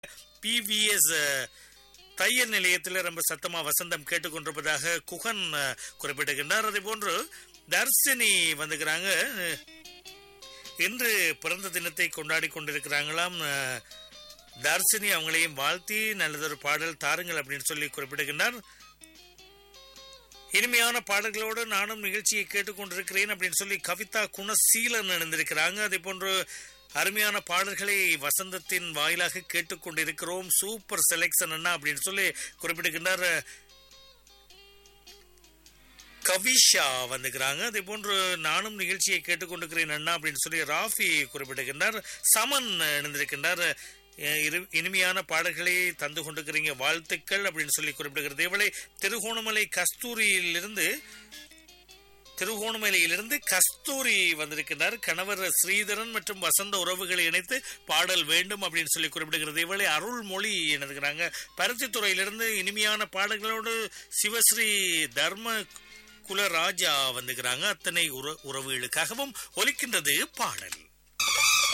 PVS தையல் நிலையத்தில் ரொம்ப சத்தமா வசந்தம் கேட்டுக்கொண்டிருப்பதாக குகன் அஹ், குறிப்பிட்டிருக்கின்றார் அதே போன்று தர்ஷினி வந்துக்கிறாங்க அஹ், இன்று பிறந்த தினத்தை கொண்டாடி கொண்டிருக்கிறாங்களாம் அஹ், தர்ஷினி அவங்களையும் வாழ்த்தி நல்லதொரு பாடல் தாருங்கள் அப்படின்னு சொல்லி குறிப்பிடுகின்றார் இனிமையான பாடல்களோடு நானும் நிகழ்ச்சியை கேட்டுக்கொண்டிருக்கிறேன் அப்படின்னு சொல்லி கவிதா குணசீலன் இணைந்திருக்கிறாங்க அதே போன்று அருமையான பாடல்களை வசந்தத்தின் வாயிலாக கேட்டுக்கொண்டிருக்கிறோம் சூப்பர் செலெக்ஷன் அண்ணா அப்படின்னு சொல்லி குறிப்பிடுகின்றார் கவிஷா வந்துக்கிறாங்க அதே போன்று நானும் நிகழ்ச்சியை கேட்டுக்கொண்டிருக்கிறேன் அண்ணா அப்படின்னு சொல்லி ராஃபி குறிப்பிடுகின்றார் சமன் இணைந்திருக்கின்றார் அஹ் இரு- இனிமையான பாடல்களை தந்து கொண்டிருக்கிறீங்க வாழ்த்துக்கள் அப்படின்னு சொல்லி குறிப்பிடுகிறது இவளை திருகோணமலை கஸ்தூரியிலிருந்து திருகோணமலையிலிருந்து கஸ்தூரி வந்திருக்கின்றார் கணவர் ஸ்ரீதரன் மற்றும் வசந்த உறவுகளை இணைத்து பாடல் வேண்டும் அப்படின்னு சொல்லி குறிப்பிடுகிறது இவளை அருள்மொழி இணைக்கிறாங்க பருத்தித்துறையிலிருந்து இனிமையான பாடல்களோடு சிவஸ்ரீ தர்ம குலராஜா வந்துக்கிறாங்க அத்தனை உற- உறவுகளுக்காகவும் ஒலிக்கின்றது பாடல்